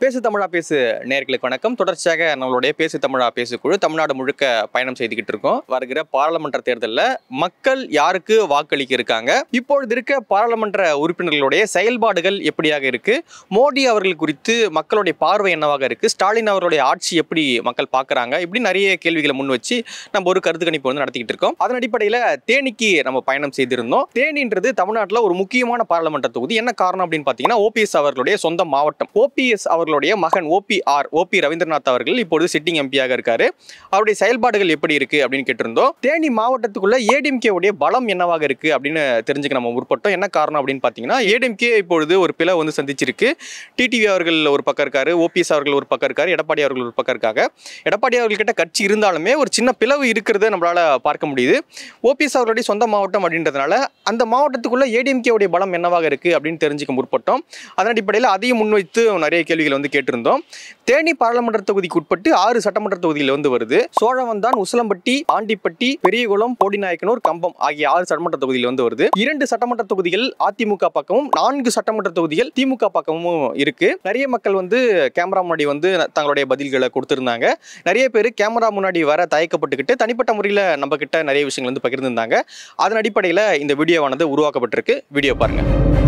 பேசு தமிழா பேசு நேர்களுக்கு வணக்கம் தொடர்ச்சியாக நம்மளுடைய பேசு தமிழா பேசு குழு தமிழ்நாடு முழுக்க பயணம் செய்துக்கிட்டு இருக்கோம் வருகிற பாராளுமன்ற தேர்தலில் மக்கள் யாருக்கு வாக்களிக்க இருக்காங்க இப்பொழுது இருக்க பாராளுமன்ற உறுப்பினர்களுடைய செயல்பாடுகள் எப்படியாக இருக்கு மோடி அவர்கள் குறித்து மக்களுடைய பார்வை என்னவாக இருக்கு ஸ்டாலின் அவர்களுடைய ஆட்சி எப்படி மக்கள் பார்க்கறாங்க இப்படி நிறைய கேள்விகளை முன் வச்சு நம்ம ஒரு கருத்து கணிப்பு வந்து நடத்திக்கிட்டு இருக்கோம் அதன் அடிப்படையில் தேனிக்கு நம்ம பயணம் செய்திருந்தோம் தேனின்றது தமிழ்நாட்டில் ஒரு முக்கியமான பாராளுமன்ற தொகுதி என்ன காரணம் அப்படின்னு பார்த்தீங்கன்னா ஓபிஎஸ் அவர்களுடைய சொந்த மாவட்டம் ஓபிஎஸ் அவர்களுடைய மகன் ஓபிஆர் ஓபி ரவீந்திரநாத் அவர்கள் இப்பொழுது சிட்டிங் எம்பியாக இருக்காரு அவருடைய செயல்பாடுகள் எப்படி இருக்கு அப்படின்னு கேட்டிருந்தோம் தேனி மாவட்டத்துக்குள்ள ஏடிஎம்கே உடைய பலம் என்னவாக இருக்கு அப்படின்னு தெரிஞ்சுக்க நம்ம முற்பட்டோம் என்ன காரணம் அப்படின்னு பார்த்தீங்கன்னா ஏடிஎம்கே இப்பொழுது ஒரு பிளவு வந்து சந்திச்சிருக்கு டிடிவி அவர்கள் ஒரு பக்கம் இருக்காரு ஓபிஎஸ் அவர்கள் ஒரு பக்கம் இருக்காரு எடப்பாடி அவர்கள் ஒரு பக்கம் இருக்காங்க எடப்பாடி அவர்கள்கிட்ட கட்சி இருந்தாலுமே ஒரு சின்ன பிளவு இருக்கிறத நம்மளால பார்க்க முடியுது ஓபிஎஸ் அவர்களுடைய சொந்த மாவட்டம் அப்படின்றதுனால அந்த மாவட்டத்துக்குள்ள ஏடிஎம்கே உடைய பலம் என்னவாக இருக்கு அப்படின்னு தெரிஞ்சுக்க முற்பட்டோம் அதன் அடிப்படையில் அதையும் முன்வைத்து நிறைய கேள்விகள் வந்து கேட்டிருந்தோம் தேனி பாராளுமன்ற தொகுதிக்கு உட்பட்டு ஆறு சட்டமன்ற தொகுதியில் வந்து வருது சோழவந்தான் உசிலம்பட்டி ஆண்டிப்பட்டி பெரியகுளம் போடிநாயக்கனூர் கம்பம் ஆகிய ஆறு சட்டமன்ற தொகுதியில் வந்து வருது இரண்டு சட்டமன்ற தொகுதிகள் அதிமுக பக்கமும் நான்கு சட்டமன்ற தொகுதிகள் திமுக பக்கமும் இருக்கு நிறைய மக்கள் வந்து கேமரா முன்னாடி வந்து தங்களுடைய பதில்களை கொடுத்திருந்தாங்க நிறைய பேர் கேமரா முன்னாடி வர தயக்கப்பட்டுக்கிட்டு தனிப்பட்ட முறையில் நம்ம கிட்ட நிறைய விஷயங்கள் வந்து பகிர்ந்திருந்தாங்க அதன் அடிப்படையில் இந்த வீடியோவானது உருவாக்கப்பட்டிருக்கு வீடியோ பாருங்க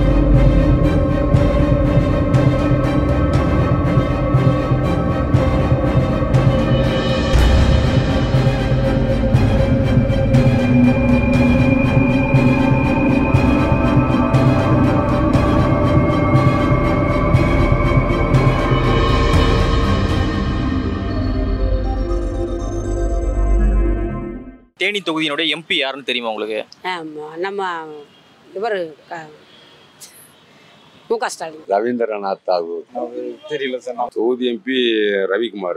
தேனி தொகுதியினுடைய எம்பி யாருன்னு தெரியுமா உங்களுக்கு ஆமா, நம்ம இவர் மு க ஸ்டாலின் ரவீந்திரநாத் தாகூர் தெரியல சார் தொகுதி எம்பி ரவிக்குமார்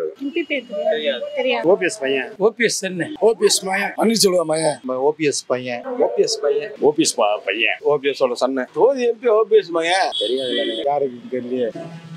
ஓபிஎஸ் பையன் ஓபிஎஸ் என்ன ஓபிஎஸ் மயன் பன்னீர்செல்வம் மயன் ஓபிஎஸ் பையன் ஓபிஎஸ் பையன் ஓபிஎஸ் பையன் ஓபிஎஸோட சன்னு தொகுதி எம்பி ஓபிஎஸ் மகன் யாருக்கு தெரியல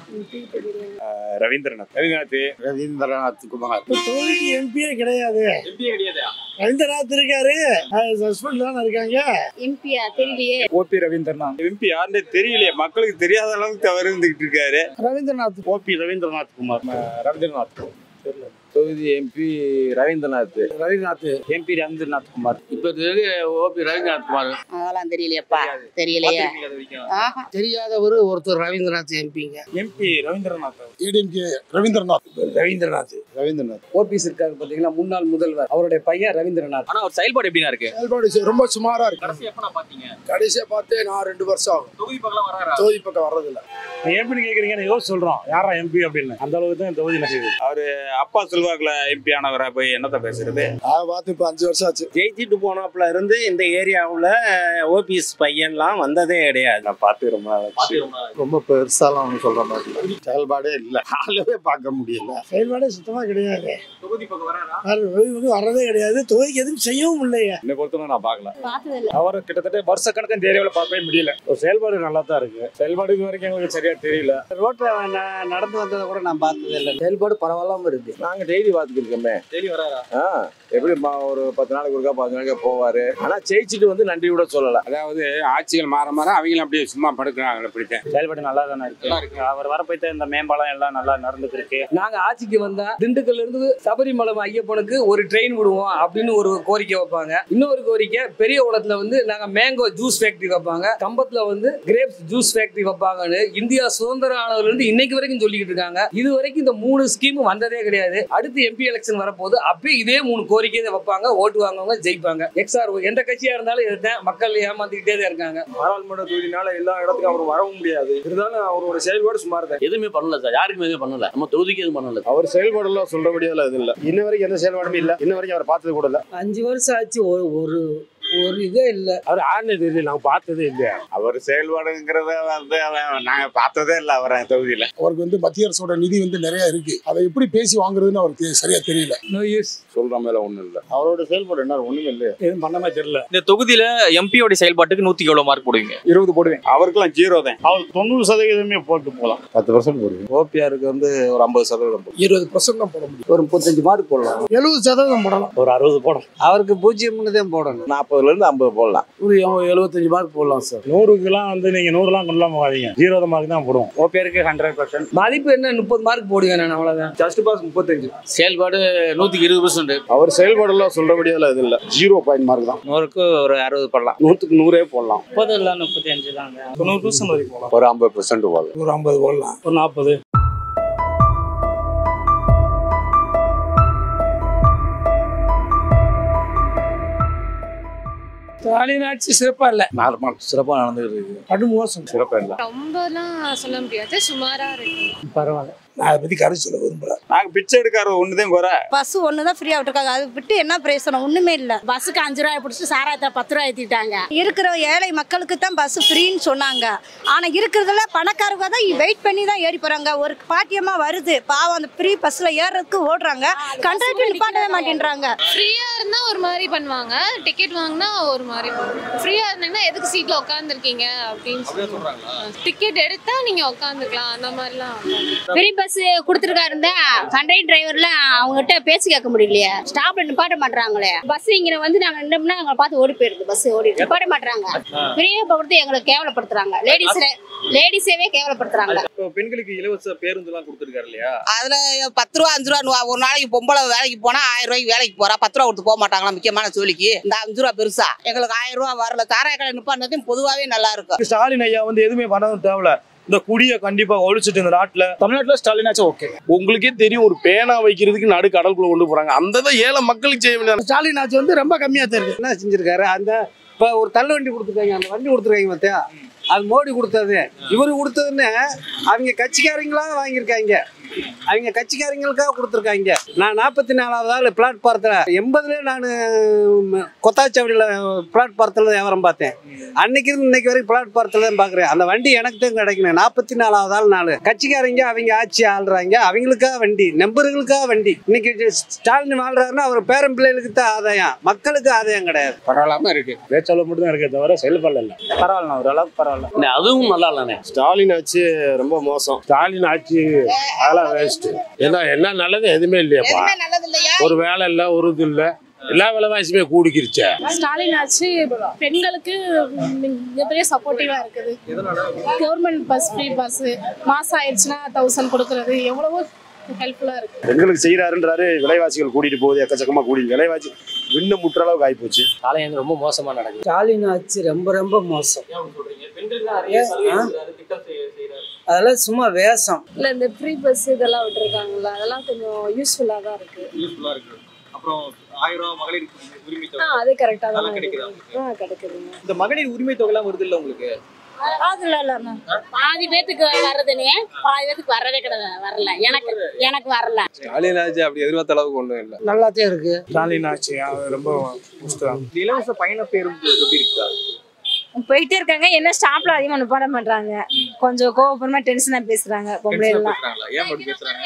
ரவீந்திரநாத் ரவீந்திரநாத் ரவீந்திரநாத் குமார் தொகுதிக்கு எம்பியே கிடையாது எம்பியே கிடையாது ரவீந்திரநாத் இருக்காரு சஸ்பெண்ட் தானே இருக்காங்க எம்பியா தெரியலையே ஓபி ரவீந்திரநாத் எம்பி யாருன்னு தெரியலையே மக்களுக்கு தெரியாத அளவுக்கு தவறு இருந்துகிட்டு இருக்காரு ரவீந்திரநாத் ஓபி ரவீந்திரநாத் குமார் ரவீந்திரநாத் தொகுதி எம்பி ரவீந்திரநாத் ரவீந்திரநாத் எம்பி ரவீந்திரநாத் குமார் இப்ப ஓபி ரவீந்திரநாத் குமார் அதெல்லாம் தெரியலையப்பா தெரியலையே ஆஹா தெரியாதவர் ஒருத்தர் ரவீந்திரநாத் எம்பிங்க MP Ravindranath ADMK Ravindranath Ravindranath Ravindranath OPS இருக்காரு பாத்தீங்கன்னா முன்னாள் முதல்வர் அவருடைய பையன் ரவீந்திரநாத் ஆனா அவர் செயல்பாடு எப்படின்னா இருக்கு செயல்பாடு செ- ரொம்ப சுமாரா இருக்கு கடைசி எப்ப பாத்தீங்க கடைசியா பார்த்தே நான் ரெண்டு வருஷம் ஆகும் தொகுதி பக்கம் வராரா தொகுதி பக்கம் வர்றதில்ல எம்பின்னு கேக்குறீங்க யோசிச்சு சொல்றோம் யாரா எம்பி அப்படின்னு அந்த அளவுக்கு தான் தொகுதி நசீது அப்பா செல்வாக்குல எம்பி ஆனவரா போய் என்னத்த பேசுறது நான் பார்த்து இப்போ அஞ்சு வருஷம் ஆச்சு ஜெயிச்சிட்டு போனப்பல இருந்து இந்த ஏரியாவுல ஓபிஎஸ் பையன்லாம் வந்ததே கிடையாது நான் பார்த்து ரொம்ப நாள் ஆச்சு. ரொம்ப பெருசாலாம் ஒன்றும் சொல்ற மாதிரி இல்லை. செயல்பாடே இல்லை ஆளவே பார்க்க முடியல செயல்பாடே சுத்தமா கிடையாது தொகுதி பக்கம் வராரா யாரு தொகுதி பக்கம் வர்றதே கிடையாது தொகுதிக்கு எதுவும் செய்யவும் இல்லையே என்னை பொறுத்தவரை நான் பார்க்கல பார்த்ததில்ல அவர் கிட்டத்தட்ட வருஷ கணக்கு இந்த ஏரியாவில் பார்க்கவே முடியல ஒரு செயல்பாடு நல்லா தான் இருக்கு செயல்பாடு இது வரைக்கும் எங்களுக்கு சரியா தெரியல ரோட்ல நடந்து வந்ததை கூட நான் பார்த்தது இல்லை செயல்பாடு பரவாயில்லாம இருக்கு நாங்க டெய்லி பார்த்துக்கிட்டு இருக்கோமே டெய்லி வராரா ஆ, எப்படி மா- ஒரு பத்து நாளைக்கு ஒருக்கா பதினஞ்சு நாளைக்கு போவாரு ஆனா ஜெயிச்சுட்டு வந்து நன்றி கூட சொல்லல அதாவது ஆட்சிகள் மாற மாற அவங்களும் அப்படியே சும்மா படுக்கிறாங்க அப்படித்தான் செயல்பாடு நல்லா தானே இருக்கு அவர் வரப்போய்த்த இந்த மேம்பாலம் எல்லாம் நல்லா நடந்துட்டு இருக்கு நாங்க ஆட்சிக்கு வந்தா திண்டுக்கல்ல இருந்து சபரிமலை ஐயப்பனுக்கு ஒரு ட்ரெயின் விடுவோம் அப்படின்னு ஒரு கோரிக்கை வைப்பாங்க இன்னொரு கோரிக்கை பெரிய குளத்துல வந்து நாங்க மேங்கோ ஜூஸ் ஃபேக்டரி வைப்பாங்க கம்பத்துல வந்து கிரேப்ஸ் ஜூஸ் ஃபேக்டரி வைப்பாங்கன்னு இந்தியா சுதந்திரம் ஆனதுல இருந்து இன்னைக்கு வரைக்கும் சொல்லிக்கிட்டு இருக்காங்க இது வரைக்கும் இந்த மூணு ஸ்கீம் வந்ததே கிடையாது அடுத்து எம்பி எலெக்ஷன் வரப்போது அப்பயே இதே மூணு கோரிக்கை தான் வைப்பாங்க ஓட்டு வாங்குவாங்க ஜெயிப்பாங்க எக்ஸ்ஆர் எந்த கட்சியா இருந்தாலும் இதுதான் மக்கள் ஏமாத்திக்கிட்டே தான் இருக்காங்க பாராளுமன்ற தொகுதினால எல்லா இடத்துக்கும் அவர் வரவும் முடியாது இருந்தாலும் அவரோட செயல்பாடு சுமார் தான் எதுவுமே பண்ணல சார் யாருக்குமே எதுவும் பண்ணல நம்ம தொகுதிக்கு எதுவும் பண்ணல அவர் செயல்பாடுலாம் சொல்றபடியெல்லாம் இது இல்லை இன்ன வரைக்கும் எந்த செயல்பாடுமே இல்லை இன்ன வரைக்கும் அவர் பார்த்தது கூட இல்லை அஞ்சு வருஷம் ஆச்சு ஒரு ஒரு ஒரு இதே இல்லை அவர் ஆறுனே தெரியல நாங்க பார்த்ததே இல்லையா அவர் செயல்பாடுங்கிறத வந்து அவன் நாங்க பார்த்ததே இல்லை அவரை தொகுதியில அவருக்கு வந்து மத்திய அரசோட நிதி வந்து நிறைய இருக்கு அதை எப்படி பேசி வாங்குறதுன்னு அவருக்கு தெ- சரியா தெரியல நோ யூஸ் சொல்ற மேல ஒண்ணும் இல்ல அவரோட செயல்பாடு என்ன ஒண்ணுமே இல்லையே எதுவும் பண்ண மாதிரி தெரியல இந்த தொகுதியில எம்பியோட செயல்பாட்டுக்கு நூத்தி எவ்வளவு மார்க் போடுவீங்க இருபது போடுவேன் அவருக்கெல்லாம் ஜீரோ தான் அவர் தொண்ணூறு சதவீதமே போட்டு போகலாம் பத்து பர்சன்ட் போடுது ஓபிஆருக்கு வந்து ஒரு ஐம்பது சதவீதம் போடும். இருபது பர்சன்ட் தான் போட முடியும் ஒரு முப்பத்தஞ்சு மார்க் போடலாம் எழுபது சதவீதம் போடலாம் ஒரு அறுபது போடும் அவருக்கு பூஜ்ஜியம்னு தான் போடணும் நாற்பது நாற்பதுல இருந்து ஐம்பது போடலாம் ஒரு எழுபத்தஞ்சு மார்க் போடலாம் சார் நூறுக்குலாம் வந்து நீங்க நூறுலாம் கொண்டுலாம் போகாதீங்க ஜீரோ மார்க் தான் போடுவோம் ஓ பேருக்கு ஹண்ட்ரட் பர்சன்ட் மதிப்பு என்ன முப்பது மார்க் போடுங்க நான் அவ்வளோதான் ஜஸ்ட் பாஸ் முப்பத்தஞ்சு செயல்பாடு நூற்றுக்கு இருபது பர்சன்ட் அவர் செயல்பாடெல்லாம் சொல்றபடியெல்லாம் இது இல்லை ஜீரோ பாயிண்ட் மார்க் தான் நூறுக்கு ஒரு அறுபது போடலாம் நூற்றுக்கு நூறே போடலாம் முப்பது இல்லை முப்பத்தி அஞ்சு தாங்க தொண்ணூறு பர்சன்ட் வரைக்கும் போகலாம் ஒரு ஐம்பது பெர்சன்ட் போடலாம் ஒரு ஐம்பது போடலாம் ஒரு நாற்பது ஸ்டாலின் ஆட்சி சிறப்பா இல்ல நார்மல் சிறப்பாக நடந்துகிட்டு இருக்கு கடும் மோசம் சிறப்பாக இல்லை ரொம்பலாம் சொல்ல முடியாது சுமாரா இருக்கு பரவாயில்ல நான் அதை பத்தி கருத்து சொல்ல விரும்பல நாங்க பிச்சை எடுக்கார ஒண்ணுதான் குறை பஸ் ஒன்று தான் ஃப்ரீயாக விட்டுருக்காங்க அதை விட்டு என்ன பிரயோசனம் ஒன்றுமே இல்லை பஸ்ஸுக்கு அஞ்சு ரூபாய் பிடிச்சி சாராயத்தை பத்து ரூபாய் ஏற்றிட்டாங்க இருக்கிற ஏழை மக்களுக்கு தான் பஸ் ஃப்ரீன்னு சொன்னாங்க ஆனால் இருக்கிறதுல பணக்காரங்க தான் வெயிட் பண்ணி தான் ஏறி போகிறாங்க ஒரு பாட்டியமாக வருது பாவம் அந்த ஃப்ரீ பஸ்ஸில் ஏறுறதுக்கு ஓடுறாங்க கண்டக்டர் நிப்பாட்டவே மாட்டேன்றாங்க ஃப்ரீயா இருந்தா ஒரு மாதிரி பண்ணுவாங்க டிக்கெட் வாங்கினா ஒரு மாதிரி ஃப்ரீயா இருந்தீங்கன்னா எதுக்கு சீட்ல உட்காந்துருக்கீங்க அப்படின்னு சொல்லுவாங்க டிக்கெட் எடுத்தா நீங்க உட்காந்துக்கலாம் அந்த மாதிரிலாம் ஃப்ரீ பஸ் கொடுத்துருக்காருந்தா கண்டக்டர் டிரைவர்ல அவங்ககிட்ட பேசி கேட்க முடியலையே ஸ்டாப்ல நிப்பாட்ட மாட்டாங்களே பஸ் இங்க வந்து நாங்க நின்னோம்னா எங்களை பார்த்து ஓடி போயிருது பஸ் ஓடி நிப்பாட்ட மாட்டாங்க ஃப்ரீயா கொடுத்து எங்களை கேவலப்படுத்துறாங்க லேடிஸ் லேடிஸேவே கேவலப்படுத்துறாங்க இப்போ பெண்களுக்கு இலவச பேருந்துலாம் கொடுத்துருக்காரு இல்லையா அதுல பத்து ரூபா அஞ்சு ரூபா ஒரு நாளைக்கு பொம்பளை வேலைக்கு போனா ஆயிரம் ரூபாய்க்கு வேலைக்கு போறா பத்து ரூபா கொடுத்து போக மாட்டாங்களா முக்கியமான ஜோலிக்கு இந்த அஞ்சு ரூபா பெருசா எங்களுக்கு ஆயிரம் ரூபா வரல சாராய கடை நிப்பாட்டினதையும் பொதுவாகவே நல்லா இருக்கும் ஸ்டாலின் ஐயா வந்து எதுவுமே பண்ணதும் தேவையில்ல இந்த குடியை கண்டிப்பா ஒழிச்சிட்டு இந்த நாட்டுல தமிழ்நாட்டுல ஸ்டாலின் ஆச்சும் ஓகே உங்களுக்கே தெரியும் ஒரு பேனா வைக்கிறதுக்கு நடு கடலுக்குள்ள கொண்டு போறாங்க அந்த தான் ஏழை மக்களுக்கு செய்ய வேண்டிய ஸ்டாலின் ஆட்சி வந்து ரொம்ப கம்மியா தான் இருக்கு என்ன செஞ்சிருக்காரு அந்த இப்போ ஒரு தள்ளு வண்டி கொடுத்துருக்காங்க அந்த வண்டி கொடுத்துருக்காங்க பார்த்தியா அது மோடி கொடுத்தது இவரு கொடுத்ததுன்னு அவங்க கட்சிக்காரங்களா வாங்கியிருக்காங்க அவங்க கட்சிக்காரங்களுக்காக கொடுத்துருக்காங்க நான் நாற்பத்தி நாலாவது ஆள் பிளாட்பாரத்தில் எண்பதுல நான் கொத்தாச்சாவடியில் பிளாட்பாரத்தில் வியாபாரம் பார்த்தேன் அன்னைக்கு இருந்து இன்னைக்கு வரைக்கும் பிளாட்பாரத்தில் தான் பார்க்குறேன் அந்த வண்டி எனக்கு தான் கிடைக்கணும் நாற்பத்தி நாலாவது ஆள் நாள் கட்சிக்காரங்க அவங்க ஆட்சி ஆள்றாங்க அவங்களுக்காக வண்டி நம்பர்களுக்காக வண்டி இன்னைக்கு ஸ்டாலின் வாழ்றாருன்னா அவர் பேரன் பிள்ளைகளுக்கு தான் ஆதாயம் மக்களுக்கு ஆதாயம் கிடையாது பரவாயில்லாம இருக்கு பேச்சால மட்டும் தான் இருக்கே தவிர செயல்பாடு இல்லை பரவாயில்ல ஓரளவுக்கு பரவாயில்ல அதுவும் நல்லா இல்லைண்ணே ஸ்டாலின் ஆட்சி ரொம்ப மோசம் ஸ்டாலின் ஆட்சி அதெல்லாம் வேஸ்ட் என்ன என்ன நல்லது எதுவுமே இல்லையாப்பா நல்லது இல்லையா ஒரு வேலை இல்லை ஒரு இது இல்லை எல்லா விலைவாசியுமே கூடிக்கிருச்சே ஸ்டாலின் ஆச்சு பெண்களுக்கு மிகப்பெரிய சப்போர்ட்டிவா இருக்குது கவர்மெண்ட் பஸ் ஃப்ரீ பஸ் மாசம் ஆயிடுச்சுன்னா தௌசண்ட் கொடுக்கறது எவ்வளவோ ஹெல்ப்ஃபுல்லா இருக்கு பெண்களுக்கு செய்யறாருன்றாரு விலைவாசிகள் கூட்டிட்டு போகுது எக்கச்சக்கமா கூடி விலைவாசி விண்ணு முற்ற அளவுக்கு ஆயிப்போச்சு காலை வந்து ரொம்ப மோசமா நடக்குது ஸ்டாலின் ஆட்சி ரொம்ப ரொம்ப மோசம் அதெல்லாம் சும்மா வேஷம் இல்ல இந்த ஃப்ரீ பஸ் இதெல்லாம் விட்டுருக்காங்கல்ல அதெல்லாம் கொஞ்சம் யூஸ்ஃபுல்லா தான் இருக்கு யூஸ்ஃபுல்லா இருக்கு அப்புறம் ஆயிரம் ரூபாய் மகளிர் உரிமை ஆ தொகை அது கரெக்டா தான் அதெல்லாம் இருக்கு. கிடைக்குதா ஆ கிடைக்குதுங்க இந்த மகளிர் உரிமை தொகை எல்லாம் வருது இல்ல உங்களுக்கு அதுல இல்லைண்ணா பாதி பேத்துக்கு வர்றதுனே பாதி பேத்துக்கு வர்றதே கிடையாது வரல எனக்கு எனக்கு வரல ஸ்டாலின் ஆட்சி அப்படி எதிர்பார்த்த அளவுக்கு ஒண்ணும் இல்லை நல்லாத்தான் இருக்கு ஸ்டாலின் ஆட்சி ரொம்ப இந்த இலவச பயண பேருந்து எப்படி இருக்கா போயிட்டே இருக்காங்க என்ன ஸ்டாப்ல அதிகமாக நிப்பாட மாட்டாங்க கொஞ்சம் கோவப்படமா டென்ஷனா பேசுறாங்க பொம்பளை டென்ஷனா எல்லாம் பேசுறாங்களா ஏன் அப்படி பேசுறாங்க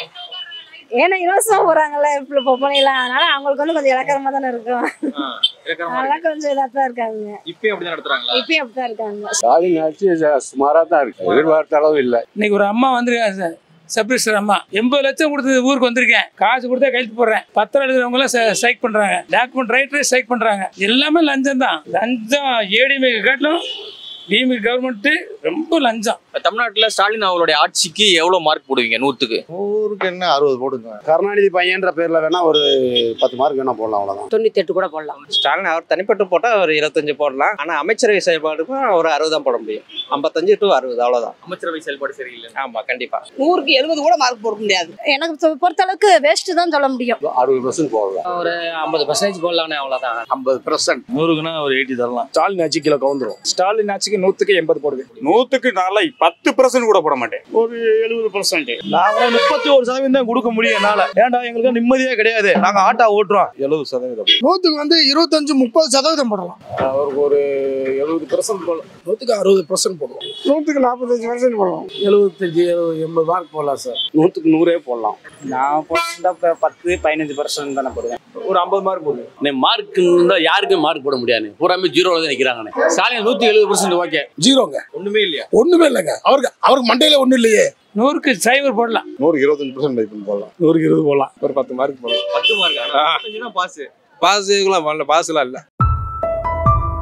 ஏன்னா இலவசமா போறாங்கல்ல இப்போ பொம்பளை எல்லாம் அதனால அவங்களுக்கு வந்து கொஞ்சம் இலக்கரமா தானே இருக்கும் ஆ, இலக்கணமா அதெல்லாம் இருக்கு. கொஞ்சம் இதாக தான் இருக்காங்க இப்பயும் அப்படிதான் நடத்துறாங்களா இப்பயும் அப்படிதான் இருக்காங்க ஸ்டாலின் ஆட்சி சுமாரா தான் இருக்கு எதிர்பார்த்த அளவு இல்லை இன்னைக்கு ஒரு அம்மா வந்திருக்காங்க சார் சப்ரிஸ்டர் அம்மா எண்பது லட்சம் கொடுத்து ஊருக்கு வந்திருக்கேன் காசு கொடுத்தா கைத்து போடுறேன் பத்திரம் எழுதுறவங்க எல்லாம் ஸ்ட்ரைக் பண்றாங்க டாக்குமெண்ட் ரைட்டரே ஸ்ட்ரைக் பண்றாங்க எல்லாமே லஞ்சம் தான் லஞ்சம் ஏடிஎம்ஏ காட்டிலும் டிஎம்ஏ கவர்மெண்ட் ரொம்ப லஞ்சம் தமிழ்நாட்டுல ஸ்டாலின் அவங்களுடைய ஆட்சிக்கு எவ்வளவு மார்க் போடுவீங்க நூத்துக்கு ஊருக்கு என்ன அறுபது போடுங்க கருணாநிதி பையன்ற பேர்ல வேணா ஒரு பத்து மார்க் வேணா போடலாம் அவ்வளவுதான் தொண்ணூத்தி எட்டு கூட போடலாம் ஸ்டாலின் அவர் தனிப்பட்டு போட்டா ஒரு இருபத்தஞ்சு போடலாம் ஆனா அமைச்சரவை செயல்பாடுக்கும் ஒரு அறுபது தான் போட முடியும் ஐம்பத்தஞ்சு டு அறுபது அவ்வளவுதான் அமைச்சரவை செயல்பாடு சரியில்லை ஆமா கண்டிப்பா நூறுக்கு எழுபது கூட மார்க் போட முடியாது எனக்கு பொ- பொறுத்த அளவுக்கு வேஸ்ட் தான் சொல்ல முடியும் அறுபது பர்சன்ட் போடலாம் ஒரு ஐம்பது பர்சன்டேஜ் போடலாம்னே அவ்வளவுதான் ஐம்பது பர்சன்ட் நூறுக்குன்னா ஒரு எயிட்டி தரலாம் ஸ்டாலின் ஆட்சி கீழே கவுந்துரும் ஸ்டாலின் ஆட்சிக்கு நூத்துக்கு எண்பது போடுவேன் நூத்துக்கு நாளை பத்து பர்சன்ட் கூட போட மாட்டேன் ஒரு எழுபது பர்சன்ட் நாங்க முப்பத்தி ஒரு சதவீதம் தான் கொடுக்க முடியும் என்னால ஏன்டா எங்களுக்கு நிம்மதியே கிடையாது நாங்க ஆட்டா ஓட்டுறோம் எழுபது சதவீதம் நூற்றுக்கு வந்து இருபத்தஞ்சு முப்பது சதவீதம் போடலாம் அவருக்கு ஒரு எழுபது பர்சன்ட் போல நூற்றுக்கு அறுபது பர்சன்ட் போடுவோம் நூற்றுக்கு நாற்பத்தஞ்சு பர்சன்ட் போடலாம் எழுபத்தஞ்சு எழுபது எண்பது மார்க் போடலாம் சார் நூத்துக்கு நூறே போடலாம் நான் போட்டா பத்து பதினஞ்சு பர்சன்ட் தானே போடுவேன் ஒரு ஐம்பது மார்க் போடுவேன் மார்க் யாருக்கும் மார்க் போட முடியாது பூராமே ஜீரோல தான் நிக்கிறாங்க ஸ்டாலின் நூத்தி எழுபது பர்சன்ட் ஓகே ஜீரோங்க ஒண்ணுமே இல்லையா ஒண்ணுமே இல்லைங்க அவருக்கு அவருக்கு மண்டையில ஒண்ணும் இல்லையே நூறுக்கு சைபர் போடலாம் நூறுக்கு இருபத்தஞ்சு பர்சன்ட் டைப் போடலாம் நூறுக்கு இருபது போடலாம் ஒரு பத்து மார்க் போடலாம் பத்து மார்க் பாஸ் பாஸ் பாஸ் பண்ணல பாஸ்லாம் இல்லை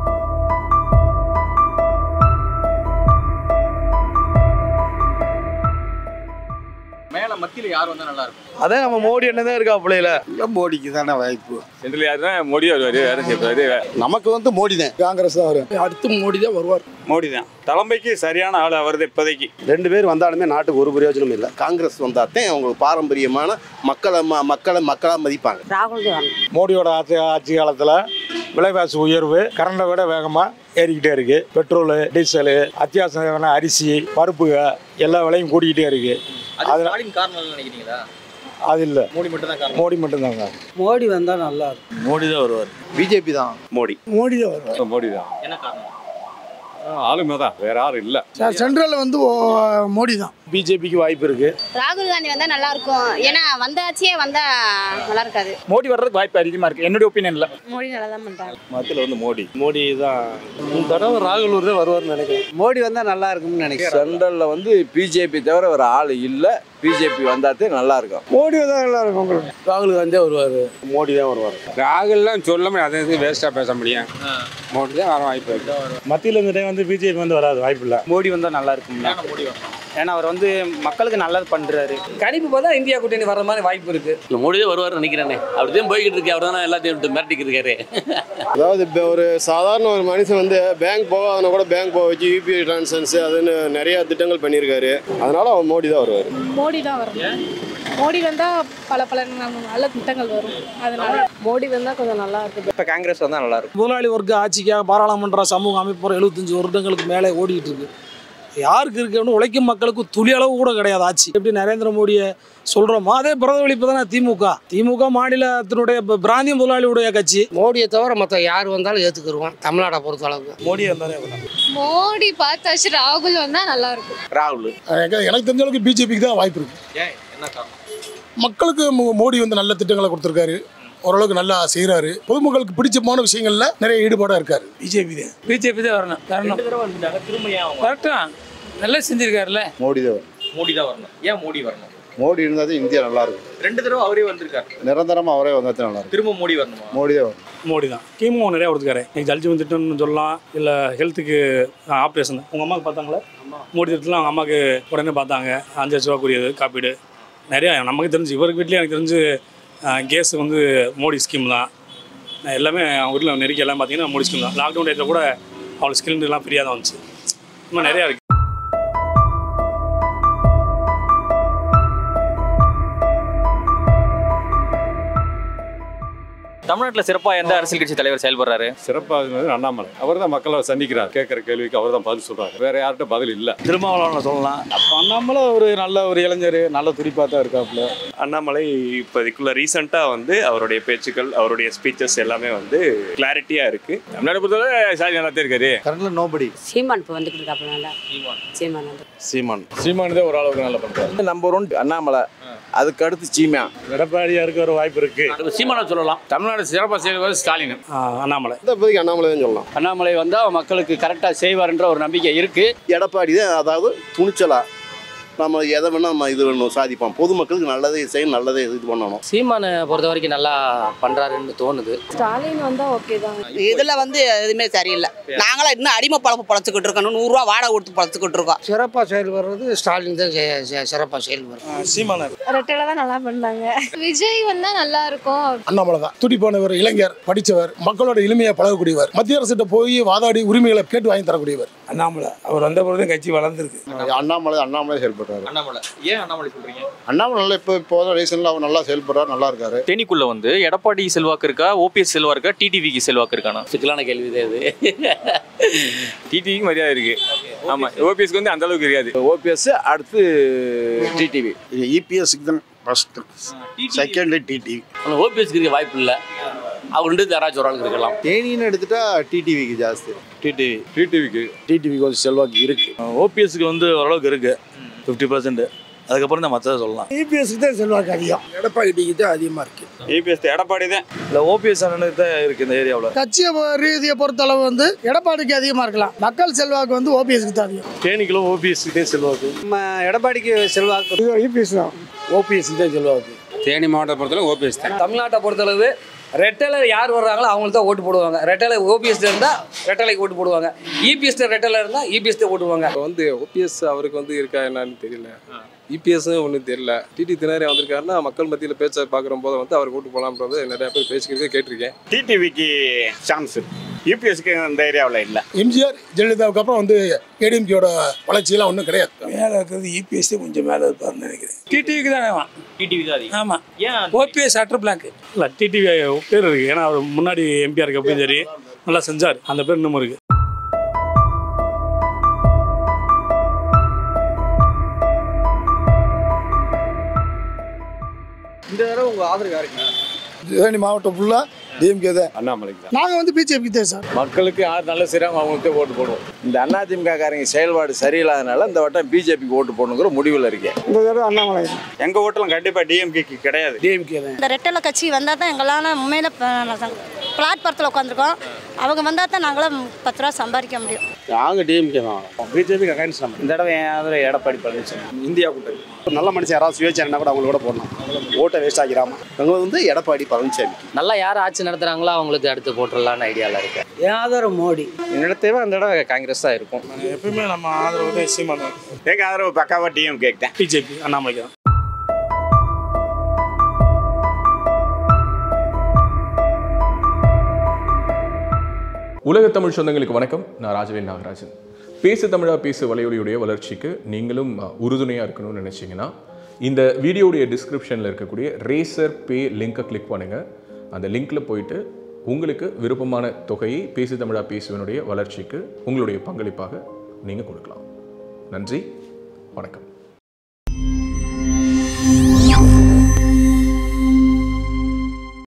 மேல மத்தியில யார் வந்தா நல்லா இருக்கும் அதான் நம்ம மோடி என்ன தான் இருக்கா பிள்ளையில மோடிக்கு தானே வாய்ப்பு சென்ட்ரல் யாருன்னா மோடி வருவாரு வேற செய்வாரு நமக்கு வந்து மோடி தான் காங்கிரஸ் தான் வரும் அடுத்து மோடி தான் வருவார் மோடி தான் தலைமைக்கு சரியான ஆள் அவரது இப்போதைக்கு ரெண்டு பேர் வந்தாலுமே நாட்டுக்கு ஒரு பிரயோஜனம் இல்லை காங்கிரஸ் வந்தாத்தான் அவங்களுக்கு பாரம்பரியமான மக்களை ம- மக்களை மக்களாக மதிப்பாங்க ராகுல் காந்தி மோடியோட ஆட்சி ஆட்சி காலத்தில் விலைவாசி உயர்வு கரண்டை விட வேகமாக ஏறிக்கிட்டே இருக்கு பெட்ரோலு டீசலு அத்தியாவசியமான அரிசி பருப்புக எல்லா விலையும் கூடிக்கிட்டே இருக்கு அது ஸ்டாலின் காரணம் நினைக்கிறீங்களா அது இல்லை மோடி மட்டும் தான் காரணம் மோடி மட்டும்தாங்க மோடி வந்தா நல்லா இருக்கும் மோடி தான் வருவார் பிஜேபி தான் மோடி மோடி தான் வருவார் மோடி தான் என்ன காரணம் ஆளுமை தான் வேற யாரும் இல்லை சென்ட்ரல் வந்து ஓ- மோடி தான் பிஜேபிக்கு வாய்ப்பு இருக்கு ராகுல் காந்தி வந்தா நல்லா இருக்கும் ஏன்னா வந்த ஆட்சியே வந்தா நல்லா இருக்காது மோடி வர்றதுக்கு வாய்ப்பு அதிகமாக இருக்கு என்னுடைய ஒப்பீனியன்ல மோடி நல்லா தான் பண்றாங்க மத்தியில் வந்து மோடி மோடி தான் இந்த தடவை ராகுல் தான் வருவார்னு நினைக்கிறேன் மோடி வந்தா நல்லா இருக்கும்னு நினைக்கிறேன் சென்ட்ரலில் வந்து பிஜேபி தவிர ஒரு ஆள் இல்லை பிஜேபி வந்தாத்தே நல்லா இருக்கும் மோடி தான் நல்லா இருக்கும் உங்களுக்கு ராகுல் காந்தியே வருவார் மோடி தான் வருவார் ராகுல்லாம் சொல்லாம அதை வேஸ்ட்டாக பேச முடியும் மோடி தான் வர வாய்ப்பு இருக்கு மத்தியில் இந்த டைம் வந்து பிஜேபி வந்து வராது வாய்ப்பு இல்லை மோடி வந்தா நல்லா இருக்கும் ஏன்னா மோடி வரணும் ஏன்னா அவர் வந்து மக்களுக்கு நல்லது பண்றாரு கணிப்பு பார்த்தா இந்தியா கூட்டணி வர்ற மாதிரி வாய்ப்பு இருக்கு இல்லை மோடி தான் வருவார்னு நினைக்கிறேனே அப்படிதான் போய்கிட்டு இருக்கு அவர் தானே எல்லாத்தையும் விட்டு மிரட்டிக்கிட்டு இருக்காரு அதாவது இப்போ ஒரு சாதாரண ஒரு மனுஷன் வந்து பேங்க் போகாதனா கூட பேங்க் போக வச்சு யூபிஐ டிரான்சாக்ஷன்ஸ் அதுன்னு நிறைய திட்டங்கள் பண்ணியிருக்காரு அதனால அவர் மோடி தான் வருவார் மோடி தான் வரணும் மோடி வந்தா பல பல நல்ல திட்டங்கள் வரும் அதனால மோடி வந்தா கொஞ்சம் நல்லா இருக்கும் இப்போ காங்கிரஸ் வந்தா நல்லா இருக்கும் முதலாளி வர்க்க ஆட்சிக்காக பாராளுமன்ற சமூக அமைப்பு எழுபத்தஞ்சு வருடங்களுக்கு மேலே ஓடிட்டு இருக்கு யாருக்கு இருக்குன்னு உழைக்கும் மக்களுக்கு துளி அளவு கூட கிடையாது ஆட்சி எப்படி நரேந்திர மோடியை சொல்றோமோ அதே பிரதிபலிப்பு தானே திமுக திமுக மாநிலத்தினுடைய ப- பிராந்திய முதலாளியுடைய கட்சி மோடியை தவிர மற்ற யார் வந்தாலும் ஏற்றுக்குருவான் தமிழ்நாடை பொறுத்த அளவுக்கு மோடி வந்தாலே வரலாம் மோடி பார்த்தாச்சு ராகுல் வந்தா நல்லா இருக்கும் ராகுல் எனக்கு எனக்கு தெரிஞ்ச அளவுக்கு பிஜேபிக்கு தான் வாய்ப்பு இருக்கு ஏன் என்ன காரணம் மக்களுக்கு மோ- மோடி வந்து நல்ல திட்டங்களை கொடுத்துருக்காரு ஓரளவுக்கு நல்லா செய்கிறாரு பொதுமக்களுக்கு பிடிச்சமான விஷயங்கள்ல நிறைய ஈடுபாடாக இருக்காரு பிஜேபி தான் பிஜேபி தான் வரணும் வரணும் ரெண்டு தடவை வந்துட்டாங்க திரும்ப ஏன் அவங்க கரெக்டா நல்லா செஞ்சிருக்காருல்ல மோடி தான் வரும் மோடி தான் வரணும் ஏன் மோடி வரணும் மோடி இருந்தால் இந்தியா நல்லா இருக்கும் ரெண்டு தடவை அவரே வந்திருக்காரு நிரந்தரமாக அவரே வந்தால் நல்லா இருக்கும் திரும்ப மோடி வரணுமா மோடி தான் வரும் மோடி தான் கீமோ நிறையா கொடுத்துருக்காரு இன்னைக்கு ஜல்ஜீவன் திட்டம்னு சொல்லலாம் இல்லை ஹெல்த்துக்கு ஆப்ரேஷன் உங்கள் அம்மாவுக்கு பார்த்தாங்களா மோடி திட்டத்தில் அவங்க அம்மாவுக்கு உடனே பார்த்தாங்க அஞ்சு லட்ச ரூபாக்குரியது காப்பீடு நிறையா நமக்கு தெரிஞ்சு இவருக்கு வீட்லேயே எனக்கு தெரிஞ்சு கேஸ் வந்து மோடி ஸ்கீம் தான் நான் எல்லாமே அவங்க வீட்டில் நெருக்கி எல்லாம் பார்த்தீங்கன்னா மோடி ஸ்கீம் தான் லாக்டவுன் டேட்டில் கூட அவளுக்கு ஸ்கில்லாம் ஃப்ரீயாக தான் வந்துச்சு இன்னும் நிறையா இருக்குது தமிழ்நாட்டுல சிறப்பா எந்த அரசியல் கட்சி தலைவர் செயல்படுறாரு சிறப்பாக அண்ணாமலை அவர் தான் மக்களை சந்திக்கிறார் கேட்குற கேள்விக்கு அவர் தான் பதில் சொல்றாரு வேற யார்கிட்ட பதில் இல்லை திருமாவளவன் சொல்லலாம் அப்போ அண்ணாமலை ஒரு நல்ல ஒரு இளைஞர் நல்ல துடிப்பாக தான் இருக்காப்புல அண்ணாமலை இப்போதைக்குள்ள ரீசெண்டாக வந்து அவருடைய பேச்சுக்கள் அவருடைய ஸ்பீச்சஸ் எல்லாமே வந்து கிளாரிட்டியாக இருக்கு தமிழ்நாடு பொறுத்தவரை சாதி நல்லா தான் இருக்காரு கரண்டில் நோபடி சீமான் இப்போ வந்துட்டு இருக்காப்புல நல்லா சீமான் வந்து சீமான் சீமானு தான் ஓரளவுக்கு நல்லா பண்ணுறாரு நம்பர் ஒன் அண்ணாமலை அதுக்கு அடுத்து சீமா எடப்பாடியா இருக்க ஒரு வாய்ப்பு இருக்கு சீமானை சொல்லலாம் தமிழ்நாடு சிறப்பாக செய்வது ஸ்டாலின் அண்ணாமலை இந்த இப்போதைக்கு அண்ணாமலை தான் சொல்லலாம் அண்ணாமலை வந்தால் மக்களுக்கு கரெக்டாக செய்வார்ன்ற ஒரு நம்பிக்கை இருக்குது எடப்பாடி தான் அதாவது துணிச்சலா நம்ம எதை வேணா நம்ம இது வேணும் சாதிப்போம் பொதுமக்களுக்கு நல்லதே செய்யணும் நல்லதே இது பண்ணணும் சீமானை பொறுத்த வரைக்கும் நல்லா பண்றாருன்னு தோணுது ஸ்டாலின் வந்தா ஓகே தான் இதுல வந்து எதுவுமே சரியில்லை நாங்களாம் இன்னும் அடிமை பழப்பு பழச்சுக்கிட்டு இருக்கோம் நூறுரூவா வாடகை கொடுத்து பழச்சுக்கிட்டு இருக்கோம் சிறப்பாக செயல்படுறது ஸ்டாலின் தான் சிறப்பாக செயல்படுறது சீமானர் ரெட்டையில தான் நல்லா பண்ணாங்க விஜய் வந்தா நல்லா இருக்கும் அண்ணாமலை தான் துடிப்பானவர் இளைஞர் படித்தவர் மக்களோட எளிமையாக பழகக்கூடியவர் மத்திய அரசிட்ட போய் வாதாடி உரிமைகளை கேட்டு வாங்கி தரக்கூடியவர் அண்ணாமலை அவர் வந்த பிறகு கட்சி வளர்ந்துருக்கு அண்ணாமலை அண்ணாமலை செயல்படுறாரு அண்ணாமலை ஏன் அண்ணாமலை சொல்றீங்க அண்ணாமலை நல்லா இப்போ இப்போ ரீசெண்டில் அவர் நல்லா செயல்படுறாரு நல்லா இருக்காரு தேனிக்குள்ள வந்து எடப்பாடி செல்வாக்கு இருக்கா ஓபிஎஸ் செல்வா இருக்கா டிடிவிக்கு செல்வாக்கு இருக்கானா சிக்கலான கேள்வி தான் இது டிடிவிக்கு மரியாதை இருக்கு ஆமா ஓபிஎஸ்க்கு வந்து அந்த அளவுக்கு தெரியாது ஓபிஎஸ் அடுத்து டிடிவி இபிஎஸ்க்கு தான் ஃபஸ்ட்டு செகண்ட் டிடிவி ஆனால் ஓபிஎஸ்க்கு இருக்க வாய்ப்பு இல்லை அவர் ரெண்டு யாராச்சும் ஒரு ஆளுக்கு இருக்கலாம் தேனின்னு எடுத்துட்டா டிடிவிக்கு ஜாஸ்தி டிடிவி டிடிவிக்கு டிடிவி கொஞ்சம் செல்வாக்கு இருக்கு ஓபிஎஸ்க்கு வந்து ஓரளவுக்கு இருக்கு ஃபிஃப்டி பர்சன்ட் அதுக்கப்புறம் தான் மற்றதை சொல்லலாம் இபிஎஸ்க்கு தான் செல்வாக்கு அதிகம் எடப்பாடி டிக்கு தான் அதிகமாக இருக்கு இபிஎஸ் எடப்பாடி தான் இல்லை ஓபிஎஸ் அண்ணனுக்கு தான் இருக்கு இந்த ஏரியாவில் கட்சியை ரீதியை பொறுத்தளவு வந்து எடப்பாடிக்கு அதிகமாக இருக்கலாம் மக்கள் செல்வாக்கு வந்து ஓபிஎஸ்க்கு தான் அதிகம் தேனிக்குள்ள ஓபிஎஸ்க்கு செல்வாக்கு நம்ம எடப்பாடிக்கு செல்வாக்கு இபிஎஸ் தான் ஓபிஎஸ்க்கு தான் செல்வாக்கு தேனி மாவட்டத்தை பொறுத்தவரை ஓபிஎஸ் தான் தமிழ்நாட்டை பொறுத்தளவு ரெட்டலை யார் வர்றாங்களோ அவங்களுக்கு தான் ஓட்டு போடுவாங்க ரெட்டலை ஓபிஎஸ்ல இருந்தால் ரெட்டலைக்கு ஓட்டு போடுவாங்க இபிஎஸ்ல ரெட்டலை இருந்தால் இபிஎஸ் தான் ஓட்டுவாங்க இப்போ வந்து ஓபிஎஸ் அவருக்கு வந்து இருக்கா என்னன்னு தெரியல இபிஎஸ்ஸும் ஒன்றும் தெரியல டிடி தினரே வந்திருக்காருன்னா மக்கள் மத்தியில் பேச்சை பார்க்குற போது வந்து அவருக்கு ஓட்டு போகலாம்ன்றது நிறைய பேர் பேசிக்கிறதே கேட்டிருக்கேன் டிடிவிக்கு சான்ஸ் யூபிஎஸ்க்கு இந்த ஏரியாவில் இல்லை எம்ஜிஆர் ஜெயலலிதாவுக்கு அப்புறம் வந்து ஏடிஎம்கேயோட வளர்ச்சியெல்லாம் ஒன்றும் கிடையாது மேலே இருக்கிறது இபிஎஸ் கொஞ்சம் மேலே இருப்பாருன்னு நினைக்கிறேன் டிடிவிக்கு தானே அவன் டிடிவி தான் அதிகம். ஆமாம் ஏன் ஓபிஎஸ் அட்டர் பிளாக் இல்லை டிடிவி பேர் இருக்குது ஏன்னா அவர் முன்னாடி எம்பிஆர் இருக்கப்பயும் சரி நல்லா செஞ்சார் அந்த பேர் இன்னமும் இருக்குது இந்த தடவை உங்க ஆதரவு யாருங்க தேனி மாவட்டம் ஃபுல்லாக டிஎம்கே தான் அண்ணாமலைக்கு தான் நாங்கள் வந்து பிஜேபி தான் சார் மக்களுக்கு யார் நல்ல செய்கிறாங்க அவங்களுக்கு ஓட்டு போடுவோம் இந்த அதிமுக காரங்க செயல்பாடு சரியில்லாதனால இந்த வட்டம் பிஜேபிக்கு ஓட்டு போடணுங்கிற முடிவில் இருக்கேன் இந்த தடவை அண்ணாமலை எங்க ஓட்டெல்லாம் கண்டிப்பா டிஎம்கேக்கு கிடையாது டிஎம்கே தான் இந்த ரெட்டலை கட்சி வந்தால் தான் எங்களால் உண்மையில பிளாட்பாரத்தில் உட்காந்துருக்கோம் அவங்க வந்தால் தான் நாங்களாம் பத்து ரூபா சம்பாதிக்க முடியும் நாங்கள் டிஎம்கே தான் பிஜேபி அகைன்ஸ்ட் நம்ம இந்த தடவை யாரும் எடப்பாடி பழனிசாமி இந்தியா கூட்டணி நல்ல மனுஷன் யாராவது சுயேட்சைனா கூட அவங்களோட போடணும் ஓட்டை வேஸ்ட் ஆகிராம அவங்க வந்து எடப்பாடி பழனிசாமி நல்லா யார் ஆட்சி நடத்துறாங்களோ அவங்களுக்கு அடுத்து போட்டுடலான்னு ஐடியாவில் இருக்கு ஆதரவு மோடி என்னோட தேவை அந்த தடவை காங்கிரஸ் தான் இருக்கும் எப்பயுமே நம்ம ஆதரவு தான் சீமான் எங்க ஆதரவு பக்காவா டிஎம்கே தான் பிஜேபி அண்ணாமலைக்கு தான் உலக தமிழ் சொந்தங்களுக்கு வணக்கம் நான் ராஜவேல் நாகராஜன் பேசு தமிழா பேசு வலையொலியுடைய வளர்ச்சிக்கு நீங்களும் உறுதுணையாக இருக்கணும்னு நினச்சிங்கன்னா இந்த வீடியோடைய டிஸ்கிரிப்ஷனில் இருக்கக்கூடிய ரேசர் பே லிங்கை கிளிக் பண்ணுங்கள் அந்த லிங்க்கில் போயிட்டு உங்களுக்கு விருப்பமான தொகையை பேசு தமிழா பேசுவனுடைய வளர்ச்சிக்கு உங்களுடைய பங்களிப்பாக நீங்கள் கொடுக்கலாம் நன்றி வணக்கம்